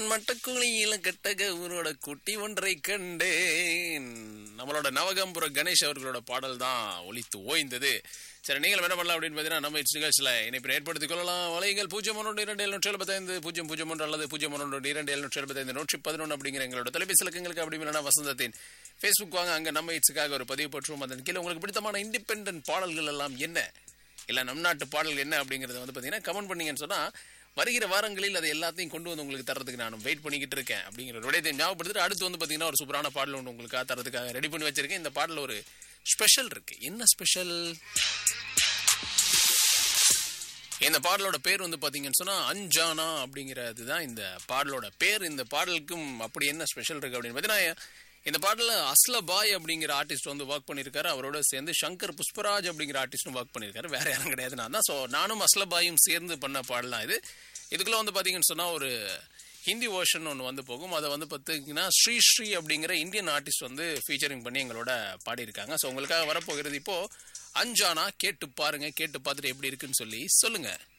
மட்டக்குழியில கட்டக ஊரோட குட்டி ஒன்றை கண்டேன் நம்மளோட நவகம்புர கணேஷ் அவர்களோட பாடல் தான் ஒலித்து ஓய்ந்தது சரி நீங்கள் என்ன பண்ணலாம் அப்படின்னு பார்த்தீங்கன்னா நம்ம இட்ஸ் நிகழ்ச்சியில் இணைப்பினை ஏற்படுத்திக் கொள்ளலாம் வலைகள் பூஜ்ஜியம் ஒன்று இரண்டு எழுநூற்றி எழுபத்தைந்து பூஜ்ஜியம் பூஜ்ஜியம் ஒன்று அல்லது பூஜ்ஜியம் ஒன்று இரண்டு எழுநூற்றி எழுபத்தைந்து நூற்றி பதினொன்று அப்படிங்கிற எங்களோட தொலைபேசி இலக்கங்களுக்கு அப்படி இல்லைனா வசந்தத்தின் ஃபேஸ்புக் வாங்க அங்கே நம்ம இட்ஸுக்காக ஒரு பதிவு போட்டுருவோம் அதன் கீழே உங்களுக்கு பிடித்தமான இண்டிபெண்டன்ட் பாடல்கள் எல்லாம் என்ன இல்லை நம் நாட்டு பாடல் என்ன அப்படிங்கறத வந்து பார்த்தீங்கன்னா கமெண்ட் பண்ணீங்கன்னு சொன்னால் வருகிற வாரங்களில் அதை எல்லாத்தையும் கொண்டு வந்து உங்களுக்கு தரதுக்கு நான் வெயிட் பண்ணிக்கிட்டு இருக்கேன் அப்படிங்கிற ஒரு விடயத்தை ஞாபகப்படுத்திட்டு அடுத்து வந்து பார்த்தீங்கன்னா ஒரு சூப்பரான பாடல் ஒன்று உங்களுக்காக தரதுக்காக ரெடி பண்ணி வச்சிருக்கேன் இந்த பாடல் ஒரு ஸ்பெஷல் இருக்கு என்ன ஸ்பெஷல் இந்த பாடலோட பேர் வந்து பார்த்தீங்கன்னு சொன்னால் அஞ்சானா அப்படிங்கிறது தான் இந்த பாடலோட பேர் இந்த பாடலுக்கும் அப்படி என்ன ஸ்பெஷல் இருக்கு அப்படின்னு பார்த்தீங்கன்னா இந்த பாடலில் அஸ்ல பாய் அப்படிங்கிற ஆர்டிஸ்ட் வந்து ஒர்க் பண்ணியிருக்காரு அவரோட சேர்ந்து சங்கர் புஷ்பராஜ் அப்படிங்கிற ஆர்டிஸ்டும் ஒர்க் பண்ணியிருக்காரு வேற யாரும் கிடையாது நான் தான் ஸோ நானும் அஸ்ல பாயும் சேர்ந்து பண்ண பாடலாம் இது இதுக்குள்ள வந்து பார்த்தீங்கன்னு சொன்னால் ஒரு ஹிந்தி வேர்ஷன் ஒன்று வந்து போகும் அதை வந்து பார்த்தீங்கன்னா ஸ்ரீ ஸ்ரீ அப்படிங்கிற இந்தியன் ஆர்டிஸ்ட் வந்து ஃபீச்சரிங் பண்ணி எங்களோட பாடியிருக்காங்க ஸோ உங்களுக்காக வரப்போகிறது இப்போ அஞ்சானா கேட்டு பாருங்க கேட்டு பார்த்துட்டு எப்படி இருக்குன்னு சொல்லி சொல்லுங்க